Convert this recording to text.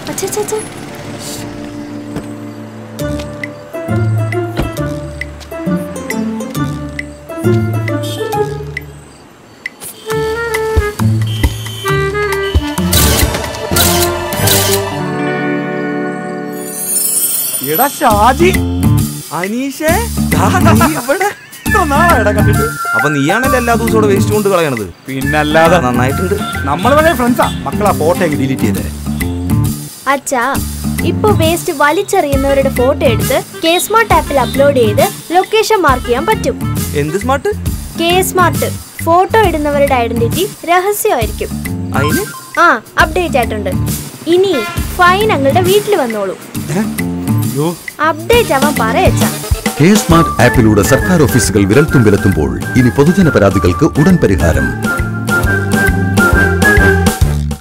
അച്ഛാ അച്ഛാ, അച്ഛാ എടാ ഷാജി അനീഷേ നീ ഇവിടെ ഇത്ര നാളായെടാ കണ്ടിട്ട് അപ്പൊ നീയാണല്ലോ എല്ലാ ദിവസവും ഇവിടെ വേസ്റ്റ് കൊണ്ട് കളയണത് പിന്നല്ലാതെ നന്നായിട്ടുണ്ട് നമ്മൾ വളരെ ഫ്രണ്ട്സാ മക്കളാ ഫോട്ടോ അങ്ങ് ഡിലീറ്റ് ചെയ്തേ അച്ഛാ ഇപ്പൊ വേസ്റ്റ് വലിച്ചെറിയുന്നവരുടെ ഫോട്ടോ എടുത്ത് കെ സ്മാർട്ട് ആപ്പിൽ അപ്ലോഡ് ചെയ്ത് ലൊക്കേഷൻ മാർക്ക് ചെയ്യാൻ പറ്റും എന്ത് സ്മാർട്ട് കെ സ്മാർട്ട് ഫോട്ടോ ഇടുന്നവരുടെ ഐഡന്റിറ്റി രഹസ്യമായിരിക്കും അതിന് ആ അപ്ഡേറ്റ് ആയിട്ടുണ്ട് ഇനി ഫൈൻ ഞങ്ങളുടെ വീട്ടിൽ വന്നോളൂ അയ്യോ അപ്ഡേറ്റ് ആവാൻ പറയച്ചാ കെ സ്മാർട്ട് ആപ്പിലൂടെ സർക്കാർ ഓഫീസുകൾ വിരൽത്തുമ്പിലെത്തുമ്പോൾ ഇനി പൊതുജന പരാതികൾക്ക് ഉടൻ പരിഹാരം